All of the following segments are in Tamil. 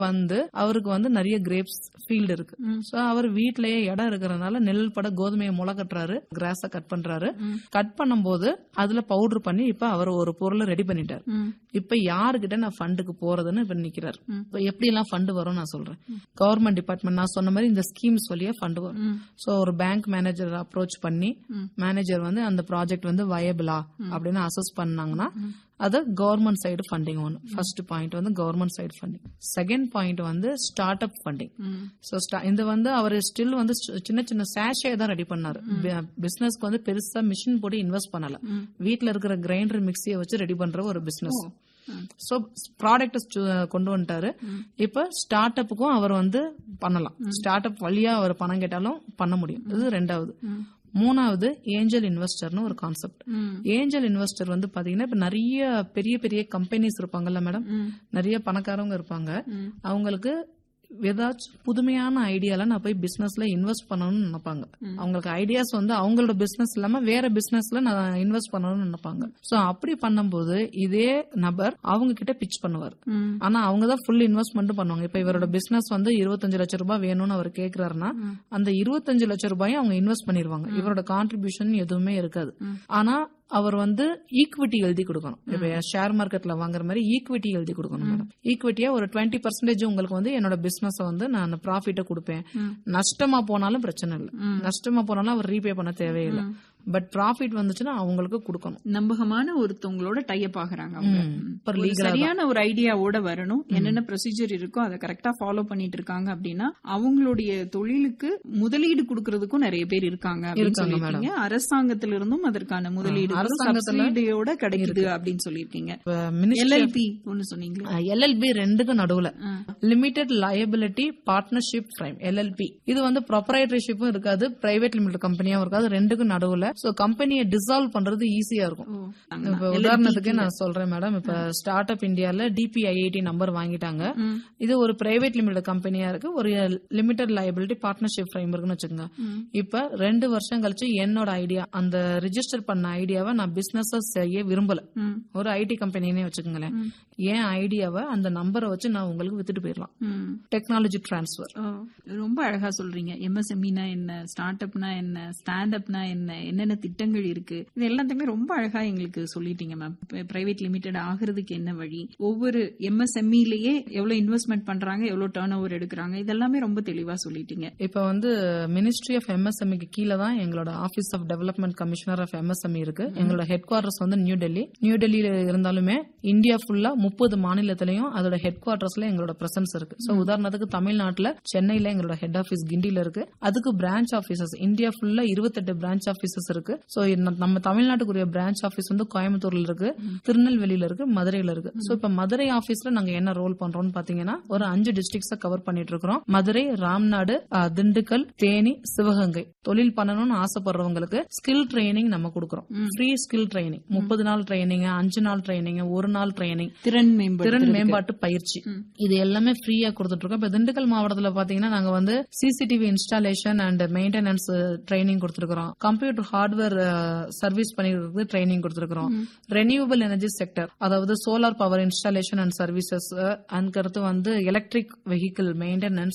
வந்து அவருக்கு வந்து நிறைய கிரேப்ஸ் ஃபீல்டு இருக்கு சோ அவர் வீட்லயே இடம் இருக்கிறதுனால நெல் பட கோதுமையை முளை கட்டுறாரு கிராஸ கட் பண்றாரு கட் பண்ணும்போது அதுல பவுடர் பண்ணி இப்ப அவர் ஒரு பொருளை ரெடி பண்ணிட்டாரு இப்ப யாருகிட்ட நான் ஃபண்டுக்கு போறதுன்னு இப்ப நிக்கிறாரு இப்ப எப்படி எல்லாம் ஃபண்ட் வரும் நான் சொல்றேன் கவர்மெண்ட் டிபார்ட்மெண்ட் நான் சொன்ன மாதிரி இந்த ஸ்கீம்ஸ் வழியா ஃபண்ட் வரும் சோ ஒரு பேங்க் மேனேஜர் அப்ரோச் பண்ணி மேனேஜர் வந்து அந்த ப்ராஜெக்ட் வந்து வயபிளா அப்படின்னு அசஸ் பண்ணாங்கன்னா அது கவர்மெண்ட் சைடு ஃபண்டிங் ஒன்று ஃபர்ஸ்ட் பாயிண்ட் வந்து government side funding second point வந்து ஸ்டார்ட் அப் ஃபண்டிங் ஸோ இது வந்து அவர் ஸ்டில் வந்து சி- சின்ன சின்ன சேஷே தான் ரெடி பண்ணாரு பிசினஸ்க்கு வந்து பெருசா மிஷின் போட்டு இன்வெஸ்ட் பண்ணல வீட்ல இருக்கிற கிரைண்டர் மிக்சியை வச்சு ரெடி பண்ற ஒரு பிசினஸ் சோ ப்ராடக்ட் கொண்டு வந்துட்டாரு இப்ப ஸ்டார்ட் அப்புக்கும் அவர் வந்து பண்ணலாம் ஸ்டார்ட் அப் வழியா அவர் பணம் கேட்டாலும் பண்ண முடியும் இது ரெண்டாவது மூணாவது ஏஞ்சல் இன்வெஸ்டர்னு ஒரு கான்செப்ட் ஏஞ்சல் இன்வெஸ்டர் வந்து பாத்தீங்கன்னா இப்ப நிறைய பெரிய பெரிய கம்பெனிஸ் இருப்பாங்கல்ல மேடம் நிறைய பணக்காரவங்க இருப்பாங்க அவங்களுக்கு ஏதாச்சும் புதுமையான ஐடியால நான் போய் பிசினஸ்ல இன்வெஸ்ட் பண்ணணும்னு நினைப்பாங்க அவங்களுக்கு ஐடியாஸ் வந்து அவங்களோட பிசினஸ் இல்லாம வேற பிசினஸ்ல நான் இன்வெஸ்ட் பண்ணணும்னு நினைப்பாங்க சோ அப்படி பண்ணும்போது இதே நபர் அவங்க கிட்ட பிச் பண்ணுவார் ஆனா அவங்க தான் ஃபுல் இன்வெஸ்ட்மெண்ட் பண்ணுவாங்க இப்ப இவரோட பிசினஸ் வந்து இருபத்தஞ்சு லட்சம் ரூபாய் வேணும்னு அவர் கேக்குறாருன்னா அந்த இருபத்தஞ்சு லட்சம் ரூபாயும் அவங்க இன்வெஸ்ட் பண்ணிருவாங்க இவரோட கான்ட்ரிபியூஷன் எதுவுமே இருக்காது ஆனா அவர் வந்து ஈக்விட்டி எழுதி கொடுக்கணும் இப்ப ஷேர் மார்க்கெட்ல வாங்குற மாதிரி ஈக்விட்டி எழுதி கொடுக்கணும் மேடம் ஈக்விட்டியா ஒரு டுவெண்ட்டி பர்சன்டேஜ் உங்களுக்கு வந்து என்னோட பிசினஸ் வந்து நான் ப்ராஃபிட்ட கொடுப்பேன் நஷ்டமா போனாலும் பிரச்சனை இல்லை நஷ்டமா போனாலும் அவர் ரீபே பண்ண தேவையில்லை பட் ப்ராஃபிட் வந்துச்சுன்னா அவங்களுக்கு கொடுக்கணும் நம்பகமான ஒருத்தவங்களோட டைப் ஆகுறாங்க அவங்க ம். ம். Per ஒரு legal ஆ சரியான ஒரு ஐடியாவோட வரணும் என்னென்ன ப்ரொசீஜர் இருக்கோ அதை கரெக்டா ஃபாலோ பண்ணிட்டு இருக்காங்க அப்படின்னா அவங்களுடைய தொழிலுக்கு முதலீடு கொடுக்கறதுக்கும் நிறைய பேர் இருக்காங்க அப்படின்னு இருக்காங்க, சொல்லிருக்கீங்க அரசாங்கத்தில இருந்தும் அதற்கான முதலீடு அரசாங்கத்துல சப்சிடியோட கிடைக்குது அப்படின்னு சொல்லியிருக்கீங்க மினிஸ்ட்ரி எல்எல்பி ஒன்னு சொன்னீங்களே எல்எல்பி ரெண்டுக்கும் நடுவுல limited liability partnership prime LLP இது வந்து ப்ரொப்ரைட்டரிஷிப்பும் இருக்காது பிரைவேட் லிமிடெட் கம்பெனியாவும் இருக்காது ரெண்டுக்கும் நடுவுல சோ கம்பெனியை டிசால்வ் பண்றது ஈஸியா இருக்கும் இப்ப உதாரணத்துக்கு நான் சொல்றேன் மேடம் இப்ப ஸ்டார்ட் அப் இந்தியால டிபிஐஐடி நம்பர் வாங்கிட்டாங்க இது ஒரு பிரைவேட் லிமிடெட் கம்பெனியா இருக்கு ஒரு லிமிடெட் லயபிலிட்டி பார்ட்னர்ஷிப் ஃப்ரேம் இருக்குன்னு வச்சுக்கோங்க இப்ப ரெண்டு வருஷம் கழிச்சு என்னோட ஐடியா அந்த ரிஜிஸ்டர் பண்ண ஐடியாவை நான் பிசினஸ் செய்ய விரும்பல ஒரு ஐடி கம்பெனினே வச்சுக்கோங்களேன் என் ஐடியாவை அந்த நம்பரை வச்சு நான் உங்களுக்கு வித்துட்டு போயிடலாம் டெக்னாலஜி டிரான்ஸ்ஃபர் ஓ, ரொம்ப அழகா சொல்றீங்க எம்எஸ்எம்இனா என்ன ஸ்டார்ட் அப்னா என்ன ஸ்டாண்ட் அப்னா என்ன என்னென்ன திட்டங்கள் இருக்கு இது எல்லாத்தையுமே ரொம்ப அழகா எங்களுக்கு சொல்லிட்டீங்க மேம் பிரைவேட் லிமிடெட் ஆகுறதுக்கு என்ன வழி ஒவ்வொரு எம்எஸ்எம்இலயே எவ்வளவு இன்வெஸ்ட்மெண்ட் பண்றாங்க எவ்வளவு டேர்ன் ஓவர் எடுக்கிறாங்க இதெல்லாமே ரொம்ப தெளிவா சொல்லிட்டீங்க இப்ப வந்து மினிஸ்ட்ரி ஆஃப் எம்எஸ்எம்இக்கு கீழே தான் எங்களோட office of development commissioner of MSME இருக்கு எங்களோட ஹெட் குவார்டர்ஸ் வந்து நியூ டெல்லி நியூ டெல்லியில இருந்தாலுமே இந்தியா ஃபுல்லா முப்பது மாநிலத்திலயும் அதோட ஹெட் குவார்டர்ஸ்ல எங்களோட பிரசன்ஸ் இருக்கு சோ உதாரணத்துக்கு தமிழ்நாட்டுல சென்னையில எங்களோட ஹெட் ஆபீஸ் கிண்டில இருக்கு அதுக்கு பிரான்ச் ஆபீசஸ் இந்தியா ஃபுல்லா இருபத்தெட்டு பிரான்ச் ஆபீசஸ் இருக்கு சோ நம்ம தமிழ்நாட்டுக்குரிய பிரான்ச் ஆபீஸ் வந்து கோயம்புத்தூர்ல இருக்கு திருநெல்வேலியில இருக்கு மதுரையில இருக்கு சோ இப்ப மதுரை ஆபீஸ்ல நாங்க என்ன ரோல் பண்றோம்னு பாத்தீங்கன்னா ஒரு அஞ்சு டிஸ்ட்ரிக்ட்ஸ கவர் பண்ணிட்டு இருக்கிறோம் மதுரை ராம்நாடு அஹ், திண்டுக்கல் தேனி சிவகங்கை தொழில் பண்ணணும்னு ஆசைப்படுறவங்களுக்கு ஸ்கில் ட்ரைனிங் நம்ம கொடுக்கறோம் ஃப்ரீ ஸ்கில் ட்ரைனிங் முப்பது நாள் ட்ரைனிங் அஞ்சு நாள் ட்ரைனிங் ஒரு நாள் ட்ரைனிங் திறன் மேம்படுத்த திறன் மேம்பாட்டு பயிற்சி இது எல்லாமே ஃப்ரீயா கொடுத்துட்டு இருக்கோம் இப்ப திண்டுக்கல் மாவட்டத்துல பாத்தீங்கன்னா நாங்க வந்து CCTV installation and maintenance training கொடுத்துருக்கோம் கம்ப்யூட்டர் ஹார்ட்வேர் சர்வீஸ் பண்ணிக்கிறதுக்கு ட்ரைனிங் கொடுத்துருக்கோம் ரெனியூவபிள் எனர்ஜி செக்டர் அதாவது solar power installation and services அதுக்கடுத்து வந்து electric vehicle maintenance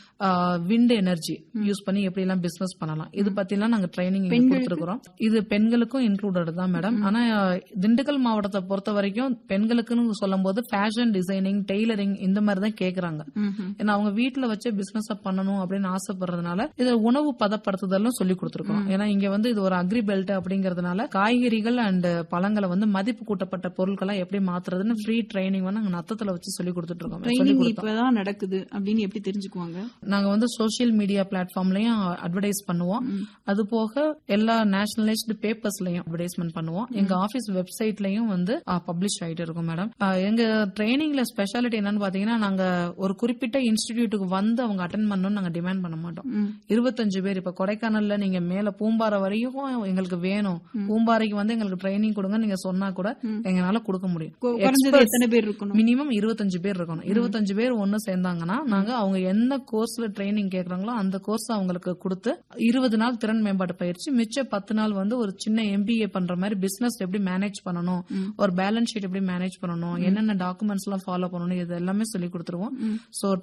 wind energy use பண்ணி எப்படி எல்லாம் பிசினஸ் பண்ணலாம் இது பத்தி எல்லாம் நாங்க ட்ரைனிங் கொடுத்துருக்கோம் இது பெண்களுக்கும் இன்க்ளூடட் தான் மேடம் ஆனா அஹ், திண்டுக்கல் மாவட்டத்தை பொறுத்த வரைக்கும் பெண்களுக்குன்னு சொல்லும் போது ஃபேஷன் டிசைனிங் டெய்லரிங் இந்த மாதிரி தான் கேக்குறாங்க ஏன்னா அவங்க வீட்டுல வச்சு பிசினஸ் பண்ணணும் அப்படின்னு ஆசைப்படுறதுனால இது உணவு பதப்படுத்துதலும் சொல்லி கொடுத்துருக்கோம் ஏன்னா இங்க வந்து இது ஒரு அக்ரி பெல்ட் அப்படிங்கறதுனால காய்கறிகள் அண்ட் பழங்களை வந்து மதிப்பு கூட்டப்பட்ட பொருட்களா எப்படி மாத்துறதுன்னு ஃப்ரீ ட்ரைனிங் வந்து நாங்க நத்தத்துல வச்சு சொல்லி கொடுத்துட்டு இருக்கோம் சொல்லி ட்ரைனிங் கொடுத்தோம் இப்பதான் நடக்குது அப்படின்னு எப்படி தெரிஞ்சுக்குவாங்க நாங்க வந்து சோஷியல் மீடியா பிளாட்ஃபார்ம்லயும் அட்வர்டைஸ் பண்ணுவோம் அது போக எல்லா நேஷனலைஸ்டு பேப்பர்ஸ்லயும் அட்வர்டைஸ்மெண்ட் பண்ணுவோம் எங்க ஆபீஸ் வெப்சைட்லயும் வந்து பப்ளிஷ் ஆயிட்டு இருக்கும் மேடம் எங்க ட்ரைனிங்ல ஸ்பெஷாலிட்டி என்னன்னு பாத்தீங்கன்னா நாங்க ஒரு குறிப்பிட்ட இன்ஸ்டிடியூட்டுக்கு வந்து அவங்க அட்டன் பண்ணணும்னு நாங்க டிமாண்ட் பண்ண மாட்டோம் இருபத்தஞ்சு பேர் இப்ப கொடைக்கானல்ல நீங்க மேல பூம்பாறை வரையும் எங்களுக்கு வேணும் பூம்பாறைக்கு வந்து எங்களுக்கு ட்ரைனிங் கொடுங்க நீங்க சொன்னா கூட எங்களால கொடுக்க முடியும் கு- குறைஞ்சது எத்தனை பேர் இருக்கணும் மினிமம் இருபத்தஞ்சு பேர் இருக்கணும் இருபத்தஞ்சு பேர் ஒண்ணு சேர்ந்தாங்கன்னா நாங்க அவங்க எந்த கோர்ஸ்ல ட்ரைனிங் கேக்குறாங்களோ அந்த கோர்ஸ் அவங்களுக்கு கொடுத்து இருபது நாள் திறன் மேம்பாட்டு பயிற்சி மிச்ச பத்து நாள் வந்து ஒரு சின்ன எம்பிஏ பண்ற மாதிரி பிசினஸ் எப்படி மேனேஜ் பண்ணணும் ஒரு பேலன்ஸ் ஷீட் எப்படி மேனேஜ் பண்ணணும் என்னென்ன டாக்குமெண்ட்ஸ் எல்லாம் ஃபாலோ பண்ணணும் இது எல்லாமே சொல்லி கொடுத்துருவோம் சோ